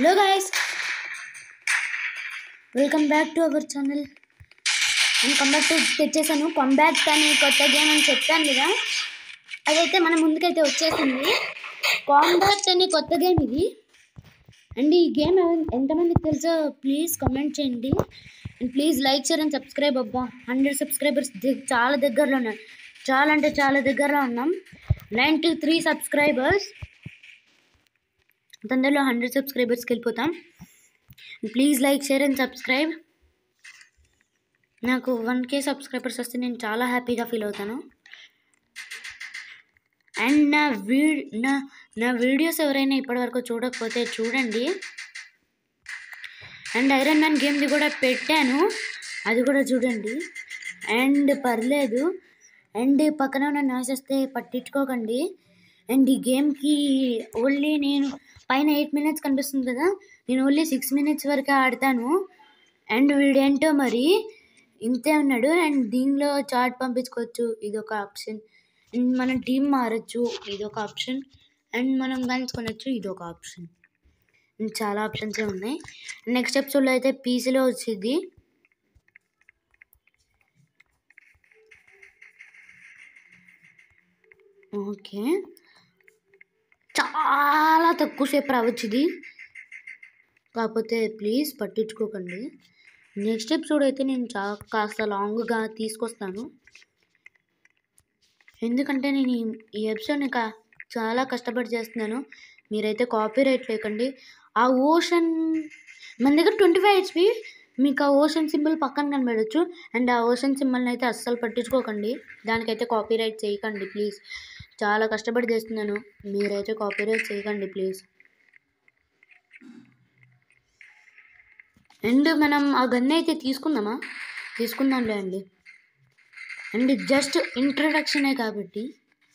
hello guys welcome back to our channel నేను comeback టు తెచ్చేసాను కంబ్యాక్ అని కొత్త గేమ్ అని చెప్పాను కదా అదైతే మన ముందుకైతే వచ్చేసింది కాంబాక్ట్ అని కొత్త గేమ్ ఇది అండ్ ఈ గేమ్ ఎంతమందికి తెలుసో ప్లీజ్ కామెంట్ చేయండి and please like share and subscribe అబ్బా హండ్రెడ్ సబ్స్క్రైబర్స్ చాలా దగ్గరలో ఉన్నాం చాలా అంటే చాలా దగ్గరలో ఉన్నాం నైంటీ త్రీ సబ్స్క్రైబర్స్ తొందరలో హండ్రెడ్ సబ్స్క్రైబర్స్కి వెళ్ళిపోతాం please like share and subscribe నాకు వన్ కే సబ్స్క్రైబర్స్ వస్తే నేను చాలా హ్యాపీగా ఫీల్ అవుతాను అండ్ నా వీ నా నా వీడియోస్ ఎవరైనా ఇప్పటివరకు చూడకపోతే చూడండి అండ్ ఐరన్ మ్యాన్ గేమ్ది కూడా పెట్టాను అది కూడా చూడండి అండ్ పర్లేదు అండ్ పక్కన ఉన్న నాయిస్ వస్తే పట్టించుకోకండి అండ్ ఈ గేమ్కి ఓన్లీ నేను పైన ఎయిట్ మినిట్స్ కనిపిస్తుంది కదా నేను ఓన్లీ సిక్స్ మినిట్స్ వరకే ఆడతాను అండ్ వీడేంటో మరి ఇంతే ఉన్నాడు అండ్ దీనిలో చార్ట్ పంపించుకోవచ్చు ఇది ఒక ఆప్షన్ అండ్ మనం టీం మారచ్చు ఇది ఒక ఆప్షన్ అండ్ మనం గన్స్ కొనచ్చు ఇది ఒక ఆప్షన్ అండ్ చాలా ఆప్షన్స్ ఉన్నాయి నెక్స్ట్ ఎపిసోడ్లో అయితే పీసీలో వచ్చింది ఓకే చాలా తక్కువ సేపు రావచ్చు ఇది కాకపోతే ప్లీజ్ పట్టించుకోకండి నెక్స్ట్ ఎపిసోడ్ అయితే నేను చా కాస్త లాంగ్గా తీసుకొస్తాను ఎందుకంటే నేను ఈ- ఈ ఎపిసోడ్ని కా చాలా కష్టపడి చేస్తున్నాను మీరైతే కాపీ రైట్ లేకండి ఆ ఓషన్ మన దగ్గర ట్వంటీ ఫైవ్ హెచ్పి మీకు ఆ ఓషన్ సింబల్ పక్కన కనబడచ్చు అండ్ ఆ ఓషన్ సింబల్ని అయితే అస్సలు పట్టించుకోకండి దానికైతే కాపీ రైట్ చేయకండి ప్లీజ్ చాలా కష్టపడి చేస్తున్నాను మీరైతే కాపీ రైట్ చేయకండి ప్లీజ్ అండ్ మనం ఆ గన్ అయితే తీసుకుందామా తీసుకుందాంలే అండి అండ్ జస్ట్ ఇంట్రడక్షనే కాబట్టి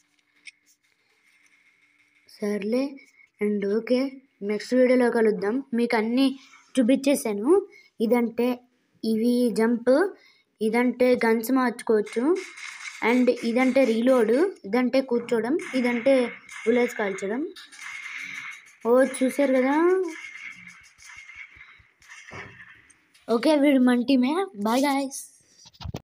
సర్లే అండ్ ఓకే నెక్స్ట్ వీడియోలో కలుద్దాం మీకు అన్నీ చూపించేసాను ఇదంటే ఇవి జంప్ ఇదంటే గన్స్ మార్చుకోవచ్చు అండ్ ఇదంటే రీలోడ్ ఇదంటే కూర్చోవడం ఇదంటే బుల్లెట్స్ కాల్చడం ఓ చూసారు కదా ఓకే వీడు మన టీమే బాయ్ గాయస్